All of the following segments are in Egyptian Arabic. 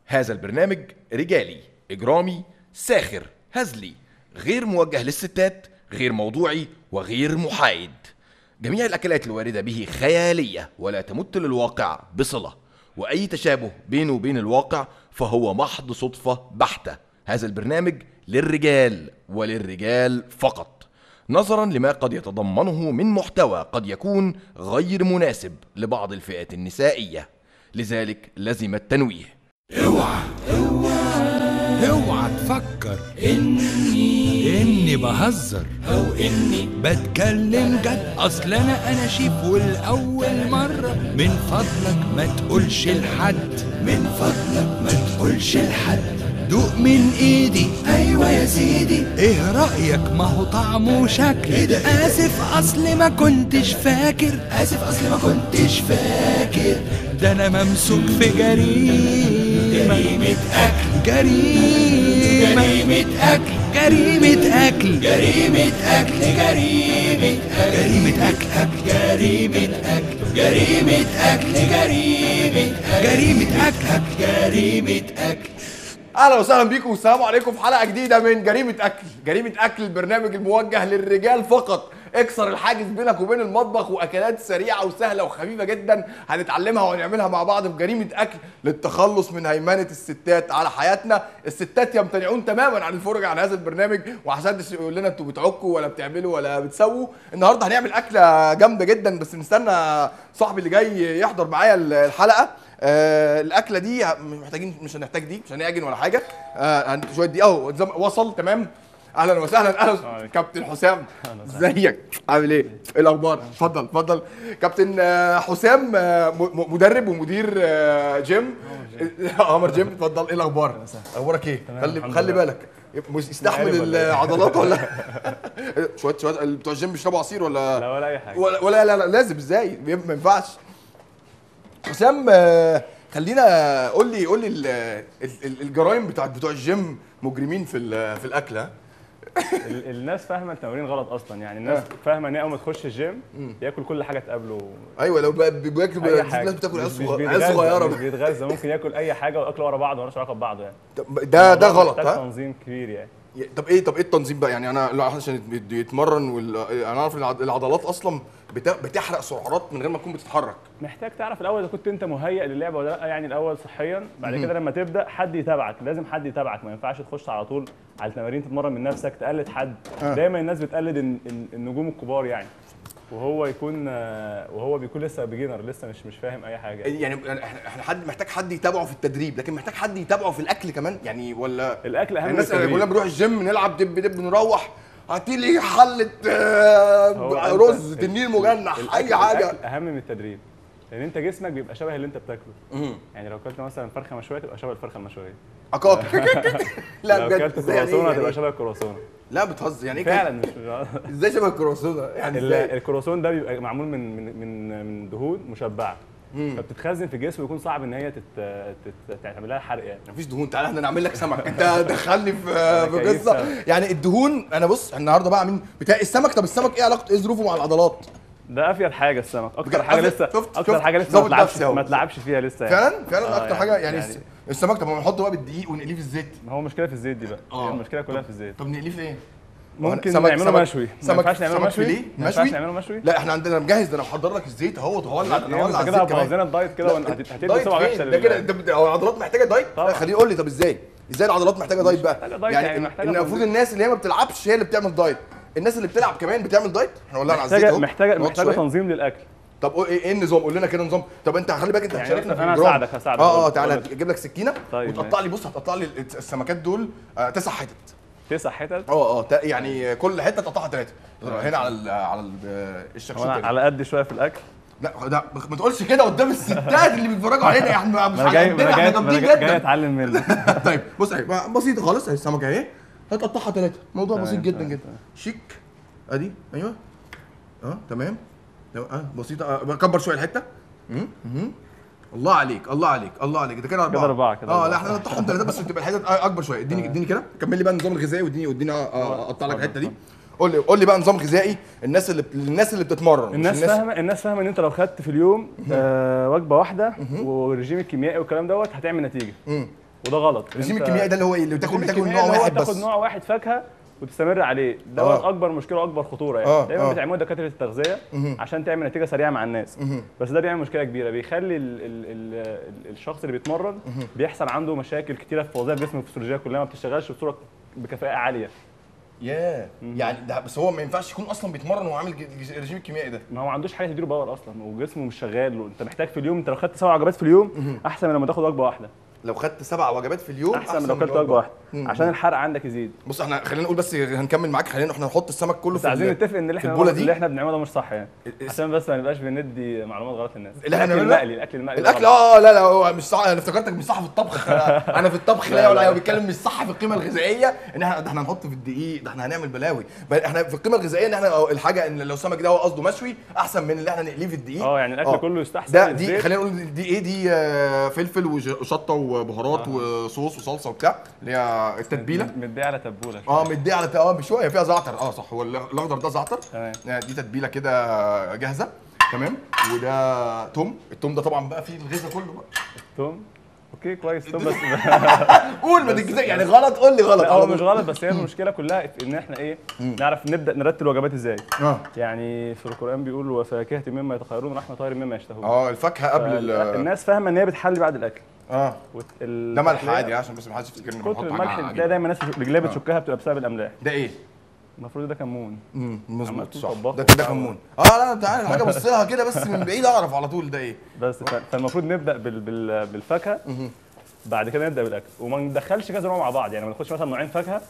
هذا البرنامج رجالي إجرامي ساخر هزلي غير موجه للستات غير موضوعي وغير محايد جميع الأكلات الواردة به خيالية ولا تمت للواقع بصلة وأي تشابه بينه وبين الواقع فهو محض صدفة بحتة هذا البرنامج للرجال وللرجال فقط نظرا لما قد يتضمنه من محتوى قد يكون غير مناسب لبعض الفئات النسائية لذلك لزم التنويه اوعى اوعى تفكر اني اني بهزر او اني بتكلم جد اصل انا انا شيف والاول مره من فضلك ما تقولش لحد من فضلك ما تقولش لحد دوق من ايدي ايوه يا سيدي ايه رايك ما هو طعمه شكل إيه ده اسف اصل ما كنتش فاكر اسف اصل ما كنتش فاكر ده انا ممسوك في جريمه جريمه اكل جريمه جريمه اكل جريمه اكل جريمه اكل جريمه جريمه اكل اكل جريمه اكل جريمه اكل جريمه جريمه اكل اكل جريمه اكل اهلا وسهلا بيكم والسلام عليكم في حلقه جديده من جريمه اكل جريمه اكل البرنامج الموجه للرجال فقط اكسر الحاجز بينك وبين المطبخ واكلات سريعه وسهله وخفيفه جدا هنتعلمها وهنعملها مع بعض في جريمه اكل للتخلص من هيمنه الستات على حياتنا الستات يمتنعون تماما عن الفرجه على هذا البرنامج ومحدش يقول لنا انتوا بتعكوا ولا بتعملوا ولا بتسووا النهارده هنعمل اكله جامده جدا بس نستنى صاحبي اللي جاي يحضر معايا الحلقه آه الاكله دي مش محتاجين مش هنحتاج دي مش هنعجن ولا حاجه آه هن- شويه دي اهو زم- وصل تمام اهلا وسهلا اهلا وسهلا. كابتن حسام ازيك عامل ايه ايه الاخبار اتفضل اتفضل كابتن آه، حسام آه، م- م- مدرب ومدير آه، جيم عمر جيم اتفضل ايه الاخبار اخبارك ايه خلي الحمد خلي لله. بالك مش يستحمل عارف ولا إيه؟ العضلات ولا شويه شويه بتوع الجيم بيشربوا عصير ولا لا ولا اي حاجه ولا ولا لا لا لازم ازاي ما ينفعش حسام آه، خلينا قول لي قول لي ال- ال- ال- الجرايم بتاعت بتوع الجيم مجرمين في ال- في الاكل ها ال- الناس فاهمه التمرين غلط اصلا يعني الناس فاهمه ان هي اول ما تخش الجيم ياكل كل حاجه تقابله ايوه لو بقى بياكل اي الناس حاجه بتاكل عيال مش- مش صغ- عيال بيتغذى- صغيره مش بيتغذى ممكن ياكل اي حاجه وياكلوا ورا بعض ومالهاش علاقه ببعض يعني طب ده ده الموضوع غلط محتاج ها تنظيم كبير يعني طب ايه طب ايه التنظيم بقى يعني انا لا عشان يت- يتمرن وال... انا عارف العض- العضلات اصلا بت... بتحرق سعرات من غير ما تكون بتتحرك محتاج تعرف الاول اذا كنت انت مهيئ للعبه ولا لا يعني الاول صحيا بعد كده لما تبدا حد يتابعك لازم حد يتابعك ما ينفعش تخش على طول على التمارين تتمرن من نفسك تقلد حد دايما الناس بتقلد الن- الن- النجوم الكبار يعني وهو يكون آه، وهو بيكون لسه بيجنر لسه مش مش فاهم اي حاجه يعني. يعني احنا احنا حد محتاج حد يتابعه في التدريب لكن محتاج حد يتابعه في الاكل كمان يعني ولا الاكل اهم من الناس اللي التدريب. كلنا بنروح الجيم نلعب دب دب نروح هاتي لي حله آه، هو أنت رز ال- تنين ال- مجنح الأكل- اي حاجه الأكل اهم من التدريب لان انت جسمك بيبقى شبه اللي انت بتاكله يعني لو اكلت مثلا فرخه مشويه تبقى شبه الفرخه المشويه عقاب لا لو بجد اكلت إزاي يعني كرواسون إيه؟ هتبقى يعني شبه الكرواسون لا بتهزر يعني ايه فعلا كده؟ مش ازاي شبه الكرواسون يعني ال- ازاي الكرواسون ده بيبقى معمول من من من من دهون مشبعه فبتتخزن في الجسم ويكون صعب ان هي تت... تت... تعمل لها حرق يعني مفيش دهون تعالى احنا نعمل لك سمك انت دخلني في في كيف قصه سمك. يعني الدهون انا بص النهارده بقى عاملين بتاع السمك طب السمك ايه علاقته ايه ظروفه مع العضلات ده افيد حاجه السمك اكتر بجد حاجه أفيد- لسه شفت- اكتر شفت؟ حاجه لسه ظابط ما تلعبش نفسي أهو. ما تلعبش فيها لسه يعني. فعلا فعلا آه، اكتر حاجه يعني, الس- السمك طب ما نحطه بقى بالدقيق ونقليه في الزيت ما هو مشكله في الزيت دي بقى آه. هي المشكله كلها في الزيت طب نقليه في ايه ممكن سمك- نعمله سمك- مشوي ما سمك- ينفعش نعمله سمك مشوي فيليه؟ ما ينفعش مشوي؟ نعمله مشوي لا احنا عندنا مجهز ده انا محضر لك الزيت اهوت هولع انا يعني هولع انت كده الزيت كمان هتبوظ لنا الدايت كده وهت- هتدي دايت سمعه فين؟ وحشه ده كده لل- ده بت- هو العضلات محتاجه دايت طبعا. خليه يقول لي طب ازاي ازاي العضلات محتاجه دايت بقى محتاجة دايت يعني, يعني إن- محتاجة إن المفروض تنظيم. الناس اللي هي ما بتلعبش هي اللي بتعمل دايت الناس اللي بتلعب كمان بتعمل دايت احنا ولعنا على الزيت محتاجه اهو محتاجه نقعد محتاجه شوية. تنظيم للاكل طب قول ايه إيه النظام قول لنا كده نظام طب انت خلي بالك انت يعني هتشاركنا في أنا الجرام. هساعدك- هساعدك. اه اه قول- تعالى قول. اجيب لك سكينه طيب، وتقطع ماشي. لي بص هتقطع لي السمكات دول آه، تسع حتت تسع حتت اه اه تا- يعني كل حته تقطعها ثلاثه هنا على ال على ال- هو الشكشوكه انا دي. على قد شويه في الاكل لا ده ما تقولش كده قدام الستات اللي بيتفرجوا علينا يا احنا مش ما انا جاي على ما قدنا انا احنا جاي ما جامدين انا جاي جدا اتعلم منك طيب بص اهي بسيطه خالص اهي السمكه اهي هتقطعها ثلاثه موضوع تمام، بسيط جدا تمام، جدا شيك ادي ايوه اه تمام تمام، اه بسيطه آه بكبر شويه الحته مم، مم. الله عليك الله عليك الله عليك ده كده اربعه كده أربعة، كده اه أربعة. لا احنا نقطعهم ثلاثه بس تبقى الحتت اكبر شويه اديني اديني كده كمل لي بقى النظام الغذائي واديني واديني آه، آه، اقطع لك الحته دي قول لي قول لي بقى نظام غذائي الناس اللي الناس اللي بتتمرن مش الناس فاهمه الناس فاهمه ان انت لو خدت في اليوم آه وجبه واحده والرجيم الكيميائي والكلام دوت هتعمل نتيجه مم. وده غلط الرجيم أنت- الكيميائي ده اللي هو ايه اللي تاكل الرجيم تاكل الكيميائي نوع اللي هو واحد تاخد بس نوع واحد فاكهه وتستمر عليه دوت آه. اكبر مشكله واكبر خطوره يعني آه، دايما آه. بتعملوا دكاتره التغذيه عشان تعمل نتيجه سريعه مع الناس بس ده بيعمل مشكله كبيره بيخلي ال ال ال ال الشخص اللي بيتمرن بيحصل عنده مشاكل كتيره في وظائف جسمه الفسيولوجيه كلها ما بتشتغلش بصوره بكفاءه عاليه ياه يعني ده بس هو ما ينفعش يكون اصلا بيتمرن وهو عامل ج- ج- الرجيم الكيميائي ده ما هو ما عندوش حاجه تديله باور اصلا وجسمه مش شغال انت محتاج في اليوم انت لو خدت سبع وجبات في اليوم احسن من لما تاخد وجبه واحده لو خدت سبع وجبات في اليوم احسن من لو خدت وجبه واحده مم. عشان الحرق عندك يزيد بص احنا خلينا نقول بس هنكمل معاك خلينا احنا نحط السمك كله بس في عايزين ال- نتفق ان اللي في احنا البوله اللي دي احنا بنعمله ده مش صح يعني اس- عشان بس ما نبقاش بندي معلومات غلط للناس اللي احنا الاكل بنعمله؟ المقلي الاكل المقلي الاكل غلط. اه لا لا هو مش صح انا افتكرتك مش صح في الطبخ انا انا في الطبخ لا ولا هو بيتكلم مش صح في القيمه الغذائيه ان احنا ده احنا هنحط في الدقيق ده احنا هنعمل بلاوي بل احنا في القيمه الغذائيه ان احنا الحاجه ان لو السمك ده هو قصده مشوي احسن من اللي احنا نقليه في الدقيق اه يعني الاكل آه. كله يستحسن ده دي الزيت. خلينا نقول دي ايه دي آه، فلفل وج- وشطه وبهارات وصوص وصلصه وبتاع اللي هي التتبيله مديه على تبوله اه مديه على اه بشويه فيها زعتر اه صح هو الاخضر ده زعتر تمام. آه، دي تتبيله كده جاهزه تمام وده توم التوم ده طبعا بقى فيه الغذاء كله بقى توم اوكي كويس توم بس قول ما تجزاش يعني غلط قول لي غلط لا على هو طول. مش غلط بس هي المشكله كلها في ان احنا ايه نعرف نبدا نرتب الوجبات ازاي اه يعني في القران بيقول وفاكهه مما يتخيرون رحمه طير مما يشتهون اه الفاكهه قبل ال الناس فاهمه ان هي بتحلي بعد الاكل اه وت- ال- ده ملح التحلية- عادي عشان بس ما حدش يفتكر ان كتر بنحط الملح حاجه تلاقي عجيبة. دايما ناس رجليها بتشكها بتبقى بسبب الاملاح ده ايه؟ المفروض ده كمون امم مظبوط عملت صح طباخ ده كده وبتاع. كمون اه لا تعالى حاجه بص لها كده بس من بعيد اعرف على طول ده ايه بس ف- فالمفروض نبدا بال بال بالفاكهه بعد كده نبدا بالاكل وما ندخلش كذا نوع مع بعض يعني ما ناخدش مثلا نوعين فاكهه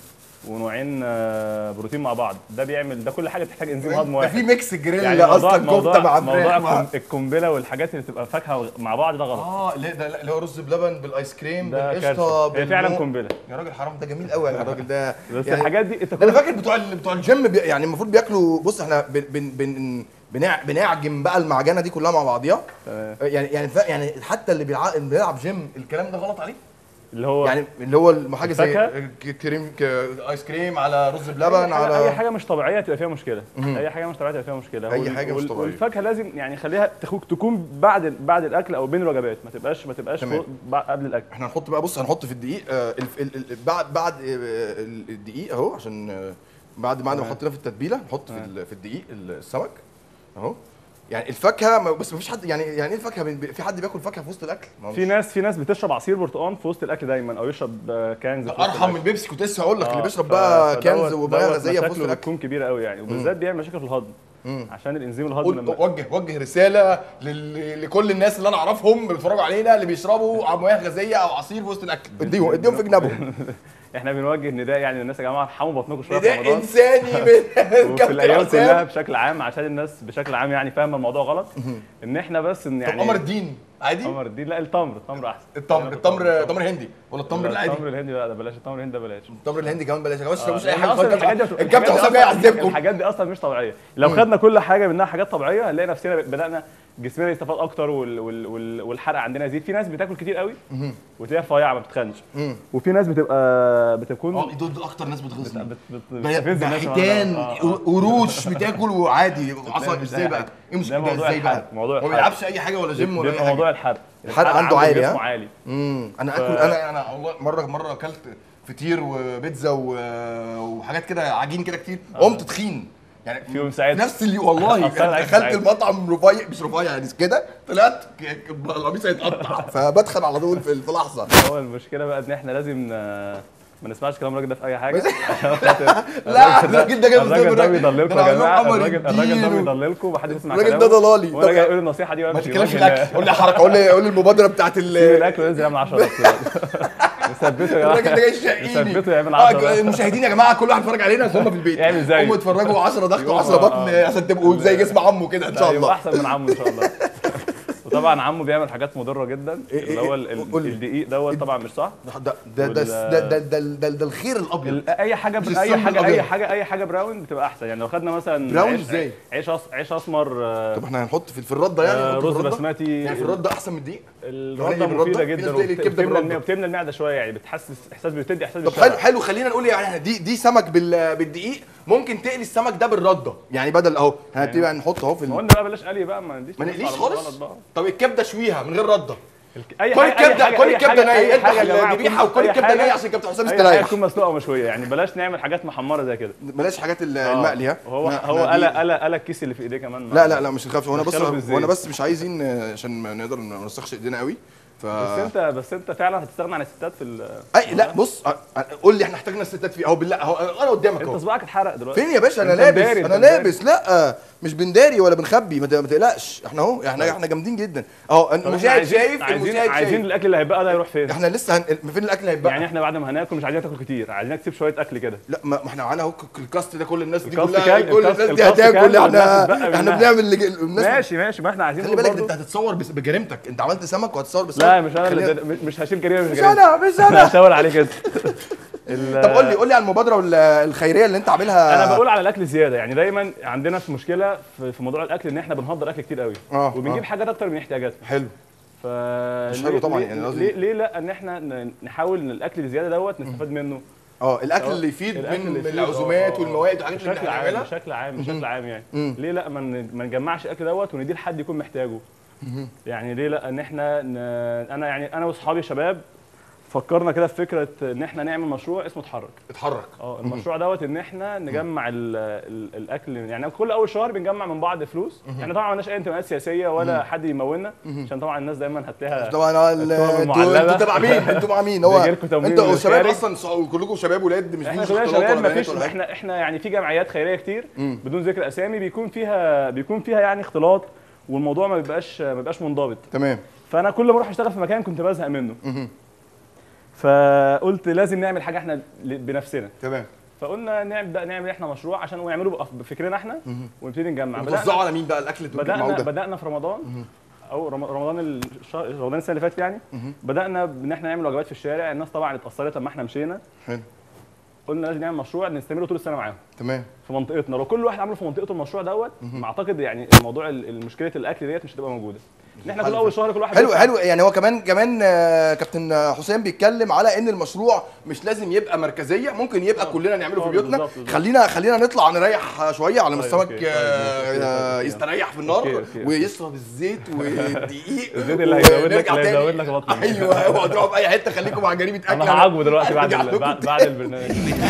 ونوعين آه، بروتين مع بعض ده بيعمل ده كل حاجه بتحتاج انزيم هضم ده واحد في ميكس جريل يعني موضوع اصلا موضوع كفته مع موضوع فراخ مع- القم- القنبله والحاجات اللي تبقى فاكهه مع بعض ده غلط اه لا ده لا، اللي هو رز بلبن بالايس كريم ده بالقشطه كارثه هي فعلا بالمو- قنبله يا راجل حرام ده جميل قوي يا الراجل ده بس يعني- الحاجات دي انت ده انا كل فاكر بتوع ال- بتوع الجيم بي يعني المفروض بياكلوا بص احنا بن بن بن بنع- بنعجم بقى المعجنه دي كلها مع بعضيها تمام. يعني يعني ف- يعني حتى اللي بيلع- اللي بيلعب جيم الكلام ده غلط عليه اللي هو يعني اللي هو الم- حاجه زي الفاكهة؟ ك- كريم ك- ايس كريم على رز اي بلبن حاجه, أي على حاجة مش طبيعيه تبقى فيها مشكله اي حاجه مش طبيعيه تبقى فيها مشكله أي وال- حاجة مش وال- طبيعية. والفاكهه لازم يعني خليها تخوك تكون بعد بعد الاكل او بين الوجبات ما تبقاش ما تبقاش تمام. فوق بعد- قبل الاكل احنا هنحط بقى بص هنحط في الدقيق آه الف- ال- ال- بعد بعد آه، ال- الدقيق اهو عشان آه، بعد بعد ما حطينا في التتبيله نحط في ال- في الدقيق السمك اهو يعني الفاكهه ما- بس مفيش حد يعني يعني ايه الفاكهه بي- في حد بياكل فاكهه في وسط الاكل ما هو في مش- ناس في ناس بتشرب عصير برتقال في وسط الاكل دايما او يشرب آه، كنز في وسط ارحم من الأكل. البيبسي كنت لسه هقول لك اللي آه، بيشرب ف- بقى فدوت- كنز وبيانه دوت غازيه في وسط مشاكله الاكل بتكون كبيره قوي يعني وبالذات بيعمل مشاكل في الهضم عشان الانزيم الهضم قول لما وجه وجه رساله لل- لكل الناس اللي انا اعرفهم بيتفرجوا علينا اللي بيشربوا مياه غازيه او عصير في وسط الاكل اديهم اديهم في جنبهم احنا بنوجه نداء يعني للناس يا جماعه ارحموا بطنكم شويه في ده رمضان انساني من وفي كابتن الايام حسام. كلها بشكل عام عشان الناس بشكل عام يعني فاهمه الموضوع غلط ان احنا بس ان طب يعني قمر الدين عادي قمر الدين لا التمر التمر احسن التمر التمر تمر هندي ولا التمر لا، العادي التمر الهندي لا ده بلاش التمر الهندي ده بلاش التمر الهندي كمان بلاش يا جماعه ما تشربوش اي لأن حاجه أصلاً خالص. الحاجات دي الكابتن الحاجات دي حسام جاي أصلاً- يعذبكم الحاجات دي اصلا مش طبيعيه لو خدنا كل حاجه منها حاجات طبيعيه هنلاقي نفسنا بدانا جسمنا يستفاد اكتر وال وال وال والحرق عندنا يزيد في ناس بتاكل كتير قوي وتلاقيها رفيعه ما بتتخنش وفي ناس بتبقى بتكون اه دول دول اكتر ناس بتغيظني بت- بت- بتستفز الناس بحيتان آه، آه. قروش بتاكل وعادي عصا مش ازاي أي بقى حاجة. ايه ده مشكلة موضوع ازاي بقى الحرق، موضوع هو ما الحرق. بيلعبش اي حاجه ولا جيم ولا اي بيبقى موضوع حاجه الحرق الحرق عنده عالي، جسمه ها؟ عالي امم انا اكل انا انا والله مره مره اكلت فطير وبيتزا و- وحاجات كده عجين كده كتير قمت تخين يعني في يوم ساعتها. نفس اللي والله أصل أنا عايز دخلت ساعتها. المطعم رفيع مش رفيع يعني كده طلعت ك- ك- القميص هيتقطع فبدخل على طول في في لحظه هو المشكله بقى ان احنا لازم ن- ما نسمعش كلام الراجل ده في اي حاجه عشان خاطر لا الراجل ده جايب الراجل ده ده بيضللكم أنا يا هقول لهم جماعه قمر الراجل الراجل ده الدين و- بيضللكم ومحدش يسمع الراجل كلامه ده ضلالي. وانا طب- جاي اقول النصيحه دي ما وامشي تتكلمش في وجه الاكل قول لي حركه قول لي قول لي المبادره بتاعت سيب ال الاكل وينزل يعمل 10 نثبته يا الراجل ده جاي جماعه يشقيني نثبته يعمل آه، 10 المشاهدين يا جماعه كل واحد يتفرج علينا هم في البيت يعمل زيه. قوموا اتفرجوا 10 ضغط يقوم- و10 بطن آه. عشان تبقوا زي جسم عمه كده ان شاء يبقى الله احسن من عمه ان شاء الله وطبعا عمه بيعمل حاجات مضره جدا إيه- اللي هو إيه- ال- ال- قول لي. الدقيق دوت طبعا مش صح ده ده ده وال- ده ده ده, ده, ده الخير الابيض ال- اي حاجه مش بر... اي السم حاجه الأبيض. اي حاجه اي حاجه براون بتبقى احسن يعني لو خدنا مثلا براون عيش إزاي؟ عيش أص... عيش اسمر آه، طب احنا هنحط في, في الرده يعني آه، نحط في رز الردة؟ بسمتي يعني في الرده احسن من الدقيق الرده هنقلب الردة؟ مفيده في جدا ناس بتقلي الكبدة وبتملى بالردة. المعده بتملى المعده شويه يعني بتحسس احساس بتدي احساس طب بالشبع. حلو حلو خلينا نقول يعني إحنا دي دي سمك بال بالدقيق ممكن تقلي السمك ده بالرده يعني بدل اهو هنبتدي بقى نحط اهو في ما ال- قلنا بقى بلاش قلي بقى ما نديش ما فلوس نقليش على خالص الغلط بقى. طب الكبده شويها من غير رده اي كل حاجة- أي الكبده حاجة- كل أي الكبده حاجة- نيه أي اذبح حاجة يا جماعة الذبيحه تكون- وكل أي الكبده حاجة- نيه عشان كابتن حسام اي حاجه يستريح تكون مسلوقه ومشويه يعني بلاش نعمل حاجات محمره زي كده بلاش حاجات ال- آه. المقلي ها هو لا، هو إحنا دي- قلق قلق قلق الكيس اللي في ايديه كمان لا لا لا مش نخاف هو انا بس دخله في الزيت. هو انا بس مش عايزين آه، عشان ما نقدر ما نوسخش ايدينا قوي ف بس انت بس انت فعلا هتستغنى عن الستات في ال- اي لا بص آه، آه، قول لي احنا احتاجنا الستات فيه اهو بالله اهو انا قدامك انت اهو صباعك اتحرق دلوقتي فين يا باشا انا انت لابس مداري، انا انت مداري. لابس لا مش بنداري ولا بنخبي ما ت- ما تقلقش احنا اهو احنا احنا جامدين جدا اهو طب احنا المشاهد عايزين- شايف عايزين المشاهد عايزين شايف الاكل اللي هيبقى ده يروح فين احنا لسه هن... فين الاكل هيبقى يعني احنا بعد ما هناكل مش عايزين تاكل كتير عايزينك تسيب شويه اكل كده لا ما ما احنا معانا اهو ك- الكاست ده كل الناس دي الكاست كلها كان- كل الكاست- الناس دي الكاست هتاكل كان احنا والناس بتبقى احنا منها. بنعمل اللي الناس ماشي ماشي ما احنا عايزين خلي نقول بالك برضه. انت هتتصور بس- بجريمتك انت عملت سمك وهتتصور بسمك لا مش انا خلينا- اللي مش- مش هشيل جريمه مش مش جريمه انا مش انا انا هشاور عليك انت ال- طب قول لي قول لي على المبادره وال- الخيريه اللي انت عاملها انا بقول على الاكل زياده يعني دايما عندنا في مشكله في في موضوع الاكل ان احنا بنهدر اكل كتير قوي اه، وبنجيب اه. حاجات اكتر من احتياجاتنا حلو ف مش ليه- حلو طبعاً، ليه- يعني قصدي- ليه, ليه لا ان احنا ن- نحاول ان الاكل الزياده دوت نستفاد منه اه الاكل اه، اللي يفيد الأكل من اللي من يفيد، العزومات اه، اه. والموائد والحاجات اللي بشكل احنا عام بنعملها بشكل عام بشكل عام يعني مم. ليه لا ما ن- ما نجمعش الاكل دوت ونديه لحد يكون محتاجه يعني ليه لا ان احنا ن... انا يعني انا واصحابي شباب فكرنا كده في فكره ان احنا نعمل مشروع اسمه اتحرك اتحرك اه المشروع دوت ان احنا نجمع ال ال الاكل يعني كل اول شهر بنجمع من بعض فلوس يعني طبعا ما عندناش اي انتماءات سياسيه ولا حد يمولنا عشان طبعا الناس دايما هتلاقيها طبعا ال- التهم انتوا المعلبة. انتوا تبع مين انتوا مع مين هو بيجيلكوا تمويل انتوا من شباب الخارج. اصلا صع- كلكم شباب ولاد مش احنا بيجوا كلنا اختلاط شباب ولا ما بنات فيش ولا حاجة. احنا احنا يعني في جمعيات خيريه كتير بدون ذكر اسامي بيكون فيها بيكون فيها يعني اختلاط والموضوع ما بيبقاش ما بيبقاش منضبط تمام فانا كل ما اروح اشتغل في مكان كنت بزهق منه فقلت لازم نعمل حاجه احنا ل- بنفسنا تمام فقلنا نبدا نعمل احنا مشروع عشان ونعمله بأف- بفكرنا احنا ونبتدي نجمع بتوزعوا على مين بقى الاكل اللي بدانا بتجمعوه ده بدانا في رمضان او رم- رمضان الشهر رمضان السنه اللي فاتت يعني بدانا ان احنا نعمل وجبات في الشارع الناس طبعا اتاثرت لما احنا مشينا حلو قلنا لازم نعمل مشروع نستمر طول السنه معاهم تمام في منطقتنا لو كل واحد عمل في منطقته المشروع دوت ما اعتقد يعني الموضوع ال- المشكله الاكل ديت مش هتبقى موجوده ان احنا كل حلو. اول شهر كل واحد حلو يدفع- حلو يعني هو كمان كمان آه، كابتن حسام بيتكلم على ان المشروع مش لازم يبقى مركزيه ممكن يبقى كلنا نعمله في اه، بيوتنا بالظبط، بالظبط. خلينا خلينا نطلع نريح شويه على ما طيب، السمك اوكي، طيب، آه، ماشي، اوكي، آه، اوكي. يستريح في اوكي، النار اوكي. ويشرب الزيت والدقيق الزيت اللي هيزود لك- ونرجع اللي تاني. هيزود لك بطنك. ايوه ايوه تروحوا في اي حته خليكم مع جريمه اكل انا هعاقبه دلوقتي بعد هرجع ال- لكم بعد, تاني. بعد البرنامج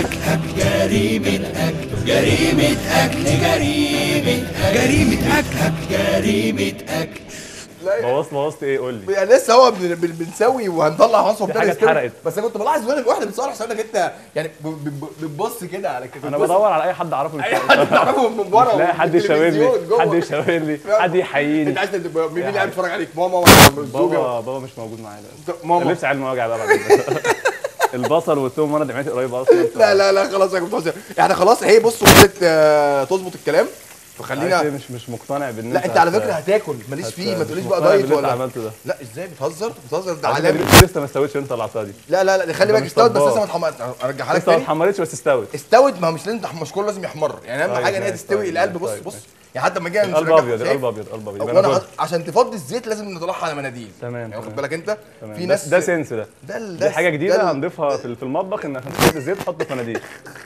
جريمة أكل جريمة أكل بوظت بوظت ايه قول لي يعني لسه هو بن- بن- بنسوي وهنطلع مصر في حاجة اتحرقت. بس انا كنت بلاحظ وانا واحنا بنصور حساب انك انت يعني ب- ب- بتبص كده على كده انا بتبص- بدور على اي حد اعرفه اي حد تعرفه من بره لا حد يشاور لي والتلفزيون جوه. حد يشاور لي حد انت يحييني عايز تبقى مين اللي قاعد بيتفرج عليك ماما ولا الزوجه بابا بابا مش موجود معايا دلوقتي ماما اللبس علم وجع بقى بعد كده. البصل والثوم وانا دمعتي قريبه اصلا لا لا لا خلاص يا كابتن حسام احنا خلاص هي بص وقت آه، تظبط الكلام خلينا فخلينا مش مش مقتنع بان لا انت على فكره هتاكل ماليش فيه ما تقوليش بقى دايت ولا ولا عملته ده لا ازاي بتهزر بتهزر ده على علامه فكرة لسه ما استوتش انت العصا دي لا لا لا خلي ده بالك مش استوت بس طباخ. لسه ما اتحمرت ارجعها لك لسه ما تاني اتحمرتش بس استوت استوت ما هو مش لازم تح- مش كله لازم يحمر يعني اهم طيب، حاجه ان هي ماشي، تستوي طيب، القلب بص طيب، بص ماشي. يعني حتى لما جينا القلب نرجعها، ابيض شايف؟ القلب ابيض القلب ابيض يبقى وانا انا حط- عشان تفضي الزيت لازم نطلعها على مناديل تمام، يعني واخد تمام. بالك انت تمام. في ده- ناس ده سنس ده ده ال- دي حاجه ده جديده ال- هنضيفها في في المطبخ ان هنحط الزيت نحطه في مناديل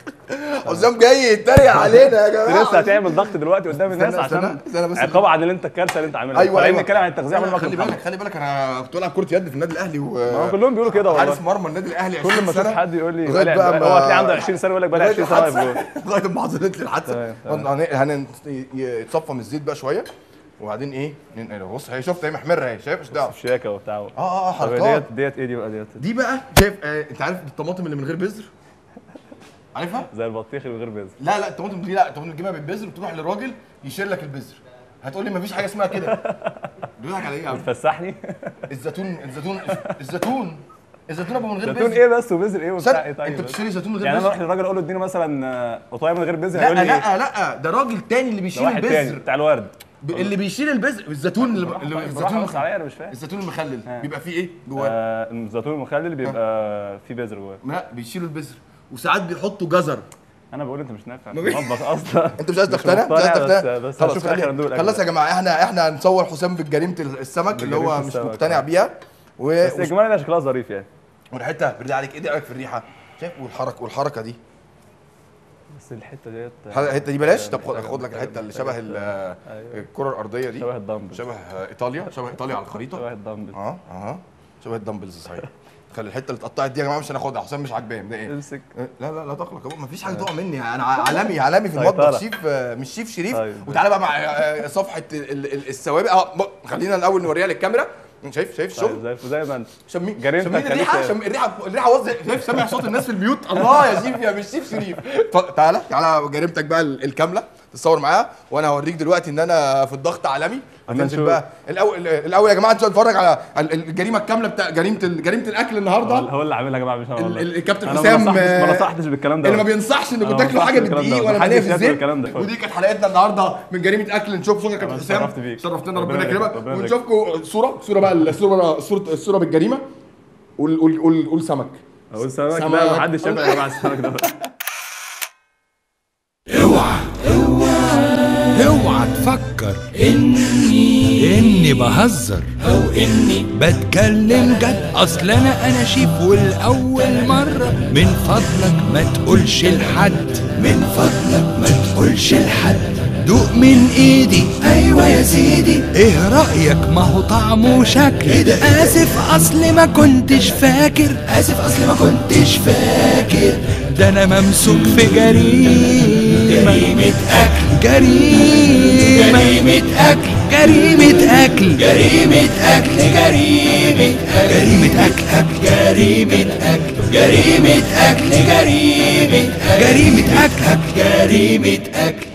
حسام جاي يتريق علينا يا جماعه لسه هتعمل ضغط دلوقتي قدام الناس استنى- عشان استنى- استنى بس. عقاب عن اللي انت الكارثه اللي انت عاملها ايوه طالعين ايوه نتكلم عن التغذيه عمال ما خلي كنت بالك خلي بالك انا كنت بلعب كره يد في النادي الاهلي و ما هو كلهم بيقولوا كده حارس والله مرمى النادي الاهلي كل 20 ما اشوف سنة. حد يقول لي لغاية بقى بقى ما- هو هتلاقيه عنده 20 سنه يقول لك بقى لي 20 سنه واقف جول لغايه ما حصلت لي الحادثه تمام، تمام. هن- هن- يتصفى من الزيت بقى شويه وبعدين ايه ننقله بص هي شفت هي محمره اهي شايف مش دعوه شياكه وبتاع اه اه طب حركات ديت ديت ايه دي بقى ديت دي بقى شايف آه انت عارف الطماطم اللي من غير بذر عارفها زي البطيخ من غير بذر لا لا الطماطم دي لا الطماطم تجيبها بالبذر وتروح للراجل يشيل لك البذر هتقول لي مفيش حاجه اسمها كده بيضحك على ايه يا عم تفسحني الزيتون الزيتون الزيتون الزيتون ابو من غير زيتون بذر ايه بس وبذر ايه وبتاع استنى، ايه طيب انت بتشتري زيتون من غير يعني انا بذر اروح للراجل اقول له اديني مثلا آه، قطايه من غير بذر لا هيقول لي ايه لا لا ده راجل تاني اللي ده بيشيل واحد تاني البذر بتاع الورد ب- اللي بيشيل البذر الزيتون اللي اللي- بالراحه الزيتون بس عليا انا مش فاهم الزيتون المخلل ها. بيبقى فيه ايه جواه آه، الزيتون المخلل بيبقى فيه بذر جواه لا بيشيلوا البذر وساعات بيحطوا جذر انا بقول انت مش نافع في ما بي- المطبخ اصلا انت مش عايز مش تقتنع مش عايز مقتنع، تقتنع بس- بس خلاص هنشوف الآخر خلي- هندوق الأكل خلاص ده. يا جماعه احنا احنا هنصور حسام بجريمه السمك اللي هو بجريمة مش السمك، مقتنع آه. بيها و... بس اجمالا ده شكلها ظريف يعني وريحتها بالله عليك ايه رايك في الريحه شايف والحركه والحركه دي بس الحته ديت الحته دي بلاش طب خد خد لك الحته اللي شبه ال- أيوة. الكره الارضيه دي شبه الدمبل شبه ايطاليا شبه ايطاليا على الخريطه شبه الدمبل اه اه شبه الدمبلز صحيح خلي الحته اللي اتقطعت دي يا جماعه مش هناخدها حسام مش عاجباه ده ايه امسك لا لا لا تقلق ما فيش حاجه تقع مني انا عالمي عالمي في المطبخ سيطرة. شيف آه، مش شيف شريف طيب. وتعالى بقى مع آه، صفحه ال- ال- السوابق اه ب- خلينا الاول نوريها للكاميرا شايف شايف طيب الشغل زي زي ما انت شمي جريمتك شمين خليك- الريحه شم الريحه الريحه وزع شايف سامع صوت الناس في البيوت الله يا شيف يا مش شيف شريف ف- تعالى تعالى جريمتك بقى ال- الكامله تتصور معاها وانا هوريك دلوقتي ان انا في الضغط عالمي أما هتنزل نشوف. بقى الاول الاول يا جماعه انتوا نتفرج على ال- ال- الجريمه الكامله بتاع جريمه ال- جريمه الاكل النهارده هو اللي عاملها يا جماعه مش انا ال- والله ال- الكابتن أنا حسام ما نصحتش آه، ما نصحتش بالكلام ده اللي ما بينصحش انكم أنا تاكلوا ما حاجه نصحتش بالكلام بالدقيق ده. ولا محدش نيه في ياكل الزيت الكلام ده. ودي كانت حلقتنا النهارده من جريمه اكل نشوف شكرا كابتن أنا حسام اتشرفت بيك. شرفتنا ربنا ربنا يكرمك يكرمك، ربنا ونشوفكم صوره صوره بقى الصوره الصوره الصوره بالجريمه قول قول قول قول سمك اقول سمك سمك. لا ما حدش ياكل يا جماعه السمك ده اوعى اوعى تفكر اني اني بهزر او اني بتكلم جد اصل انا انا شيف والاول مره من فضلك ما تقولش لحد من فضلك ما تقولش لحد دوق من ايدي ايوه يا سيدي ايه رايك ما هو طعمه شكل إيه ده اسف اصل ما كنتش فاكر اسف اصل ما كنتش فاكر ده انا ممسوك في جريمه جريمه اكل جريمه جريمه اكل جريمه اكل جريمه اكل جريمه جريمه اكل اكل جريمه اكل جريمه اكل جريمه جريمه اكل جريمه اكل